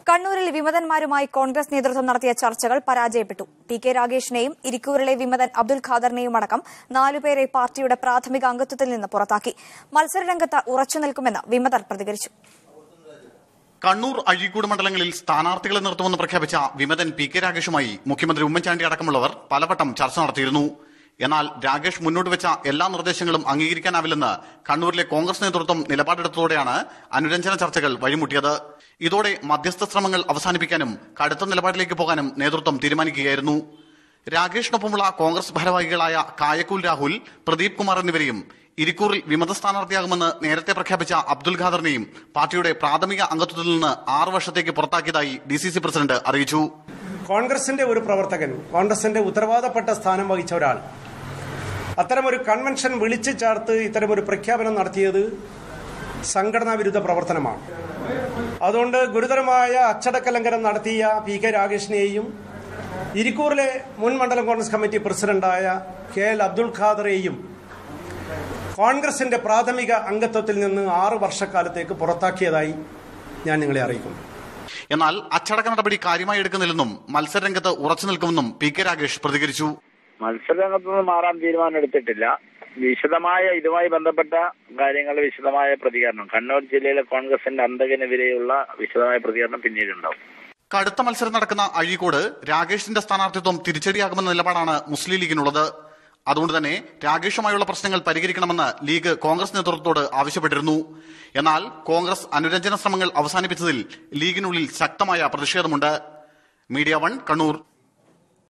കണ്ണൂരിൽ വിമതന്മാരുമായി കോൺഗ്രസ് നേതൃത്വം നടത്തിയ ചർച്ചകൾ പരാജയപ്പെട്ടു ടി കെ രാഗേഷിനെയും ഇരിക്കൂറിലെ വിമതൻ അബ്ദുൽ ഖാദറിനെയും അടക്കം നാലുപേരെ പാർട്ടിയുടെ പ്രാഥമിക അംഗത്വത്തിൽ നിന്ന് പുറത്താക്കി മത്സരരംഗത്ത് ഉറച്ചുനിൽക്കുമെന്ന് വിമതർ പ്രതികരിച്ചു കണ്ണൂർ അഴീക്കോട് മണ്ഡലങ്ങളിൽ സ്ഥാനാർത്ഥികളെ നിർത്തുമെന്ന് പ്രഖ്യാപിച്ച വിമതൻ പി കെ രാഗേഷുമായി മുഖ്യമന്ത്രി ഉമ്മൻചാണ്ടി അടക്കമുള്ളവർ പലവട്ടം ചർച്ച നടത്തിയിരുന്നു എന്നാൽ രാഗേഷ് മുന്നോട്ട് വെച്ച എല്ലാ നിർദ്ദേശങ്ങളും അംഗീകരിക്കാനാവില്ലെന്ന് കണ്ണൂരിലെ കോൺഗ്രസ് നേതൃത്വം നിലപാടെടുത്തതോടെയാണ് അനുരഞ്ജന ചർച്ചകൾ വഴിമുട്ടിയത് ഇതോടെ മധ്യസ്ഥ ശ്രമങ്ങൾ അവസാനിപ്പിക്കാനും കടുത്ത നിലപാടിലേക്ക് പോകാനും നേതൃത്വം തീരുമാനിക്കുകയായിരുന്നു രാഗേഷിനൊപ്പമുള്ള കോൺഗ്രസ് ഭാരവാഹികളായ കായക്കൂൽ രാഹുൽ പ്രദീപ് കുമാർ എന്നിവരെയും ഇരിക്കൂറിൽ വിമത സ്ഥാനാർത്ഥിയാകുമെന്ന് നേരത്തെ പ്രഖ്യാപിച്ച അബ്ദുൽ ഖാദറിനെയും പാർട്ടിയുടെ പ്രാഥമിക അംഗത്വത്തിൽ നിന്ന് ആറ് വർഷത്തേക്ക് പുറത്താക്കിയതായി ഡി സി സി പ്രസിഡന്റ് അറിയിച്ചു കോൺഗ്രസിന്റെ ഒരു പ്രവർത്തകൻ കോൺഗ്രസിന്റെ ഉത്തരവാദപ്പെട്ട സ്ഥാനം വഹിച്ച ഒരാൾ അത്തരമൊരു കൺവെൻഷൻ വിളിച്ചു ചേർത്ത് ഇത്തരമൊരു പ്രഖ്യാപനം നടത്തിയത് സംഘടനാ വിരുദ്ധ പ്രവർത്തനമാണ് അതുകൊണ്ട് ഗുരുതരമായ അച്ചടക്ക ലംഘനം നടത്തിയ പി കെ രാഗേഷിനെയും ഇരിക്കൂറിലെ മുൻ മണ്ഡലം കോൺഗ്രസ് കമ്മിറ്റി പ്രസിഡന്റായ കെ എൽ അബ്ദുൾ ഖാദറെയും കോൺഗ്രസിന്റെ പ്രാഥമിക അംഗത്വത്തിൽ നിന്ന് ആറ് വർഷക്കാലത്തേക്ക് പുറത്താക്കിയതായി ഞാൻ നിങ്ങളെ അറിയിക്കുന്നു എന്നാൽ അച്ചടക്ക നടപടി കാര്യമായി എടുക്കുന്നില്ലെന്നും മത്സരരംഗത്ത് ഉറച്ചു നിൽക്കുമെന്നും പി കെ രാഗേഷ് പ്രതികരിച്ചു മത്സരരംഗത്ത് നിന്ന് മാറാൻ തീരുമാനം എടുത്തിട്ടില്ല വിശദമായ ഇതുമായി ബന്ധപ്പെട്ട കാര്യങ്ങൾ വിശദമായ പ്രതികരണം കണ്ണൂർ ജില്ലയിലെ കോൺഗ്രസിന്റെ അന്തകനെതിരെയുള്ള വിശദമായ പ്രതികരണം പിന്നീടുണ്ടാവും കടുത്ത മത്സരം നടക്കുന്ന അഴീക്കോട് രാഗേഷിന്റെ സ്ഥാനാർത്ഥിത്വം തിരിച്ചടിയാകുമെന്ന നിലപാടാണ് മുസ്ലിം ലീഗിനുള്ളത് അതുകൊണ്ട് തന്നെ രാഗേഷുമായുള്ള പ്രശ്നങ്ങൾ പരിഹരിക്കണമെന്ന് ലീഗ് കോൺഗ്രസ് നേതൃത്വത്തോട് ആവശ്യപ്പെട്ടിരുന്നു എന്നാൽ കോൺഗ്രസ് അനുരഞ്ജന ശ്രമങ്ങൾ അവസാനിപ്പിച്ചതിൽ ലീഗിനുള്ളിൽ ശക്തമായ പ്രതിഷേധമുണ്ട് മീഡിയ വൺ കണ്ണൂർ